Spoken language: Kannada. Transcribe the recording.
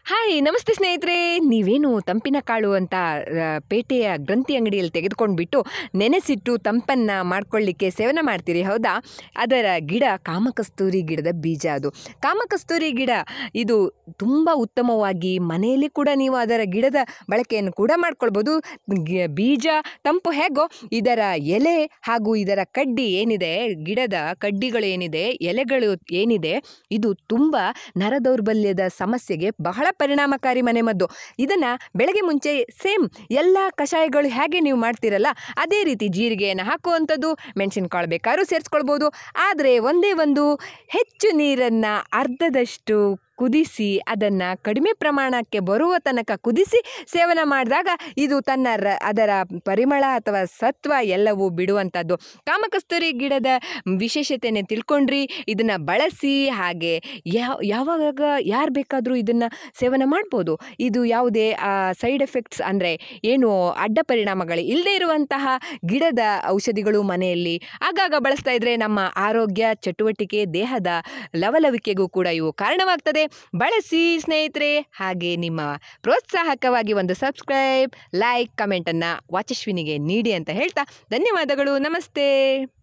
ಹಾಯ್ ನಮಸ್ತೆ ಸ್ನೇಹಿತರೆ ನೀವೇನು ತಂಪಿನ ಕಾಳು ಅಂತ ಆ, ಪೇಟೆಯ ಗ್ರಂಥಿ ಅಂಗಡಿಯಲ್ಲಿ ತೆಗೆದುಕೊಂಡ್ಬಿಟ್ಟು ನೆನೆಸಿಟ್ಟು ತಂಪನ್ನು ಮಾಡ್ಕೊಳ್ಳಿಕ್ಕೆ ಸೇವನೆ ಮಾಡ್ತೀರಿ ಹೌದಾ ಅದರ ಗಿಡ ಕಾಮಕಸ್ತೂರಿ ಗಿಡದ ಬೀಜ ಅದು ಕಾಮಕಸ್ತೂರಿ ಗಿಡ ಇದು ತುಂಬ ಉತ್ತಮವಾಗಿ ಮನೆಯಲ್ಲಿ ಕೂಡ ನೀವು ಅದರ ಗಿಡದ ಬಳಕೆಯನ್ನು ಕೂಡ ಮಾಡ್ಕೊಳ್ಬೋದು ಗಿ- ಬೀಜ ತಂಪು ಹೇಗೋ ಇದರ ಎಲೆ ಹಾಗೂ ಇದರ ಕಡ್ಡಿ ಏನಿದೆ ಗಿಡದ ಕಡ್ಡಿಗಳು ಏನಿದೆ ಎಲೆಗಳು ಏನಿದೆ ಇದು ತುಂಬ ನರದೌರ್ಬಲ್ಯದ ಸಮಸ್ಯೆಗೆ ಬಹಳ ಪರಿಣಾಮಕಾರಿ ಮನೆಮದ್ದು ಇದನ್ನು ಬೆಳಗ್ಗೆ ಮುಂಚೆ ಸೇಮ್ ಎಲ್ಲ ಕಷಾಯಗಳು ಹೇಗೆ ನೀವು ಮಾಡ್ತೀರಲ್ಲ ಅದೇ ರೀತಿ ಜೀರಿಗೆಯನ್ನು ಹಾಕುವಂಥದ್ದು ಮೆಣಸಿನಕಾಳು ಬೇಕಾದ್ರೂ ಸೇರಿಸ್ಕೊಳ್ಬೋದು ಆದರೆ ಒಂದೇ ಒಂದು ಹೆಚ್ಚು ನೀರನ್ನು ಅರ್ಧದಷ್ಟು ಕುದಿಸಿ ಅದನ್ನು ಕಡಿಮೆ ಪ್ರಮಾಣಕ್ಕೆ ಬರುವ ತನಕ ಕುದಿಸಿ ಸೇವನೆ ಮಾಡಿದಾಗ ಇದು ತನ್ನ ರ ಅದರ ಪರಿಮಳ ಅಥವಾ ಸತ್ವ ಎಲ್ಲವೂ ಬಿಡುವಂಥದ್ದು ಕಾಮಕಸ್ತೂರಿ ಗಿಡದ ವಿಶೇಷತೆಯನ್ನು ತಿಳ್ಕೊಂಡ್ರಿ ಇದನ್ನು ಬಳಸಿ ಹಾಗೆ ಯಾವ ಯಾವಾಗ ಯಾರು ಬೇಕಾದರೂ ಇದನ್ನು ಸೇವನೆ ಮಾಡ್ಬೋದು ಇದು ಯಾವುದೇ ಸೈಡ್ ಎಫೆಕ್ಟ್ಸ್ ಅಂದರೆ ಏನು ಅಡ್ಡ ಪರಿಣಾಮಗಳು ಇಲ್ಲದೇ ಇರುವಂತಹ ಗಿಡದ ಔಷಧಿಗಳು ಮನೆಯಲ್ಲಿ ಆಗಾಗ ಬಳಸ್ತಾ ಇದ್ದರೆ ನಮ್ಮ ಆರೋಗ್ಯ ಚಟುವಟಿಕೆ ದೇಹದ ಲವಲವಿಕೆಗೂ ಕೂಡ ಇವು ಕಾರಣವಾಗ್ತದೆ ಬಳಸಿ ಸ್ನೇಹಿತರೆ ಹಾಗೆ ನಿಮ್ಮ ಪ್ರೋತ್ಸಾಹಕವಾಗಿ ಒಂದು ಸಬ್ಸ್ಕ್ರೈಬ್ ಲೈಕ್ ಕಮೆಂಟನ್ನು ವಾಚಸ್ವಿನಿಗೆ ನೀಡಿ ಅಂತ ಹೇಳ್ತಾ ಧನ್ಯವಾದಗಳು ನಮಸ್ತೆ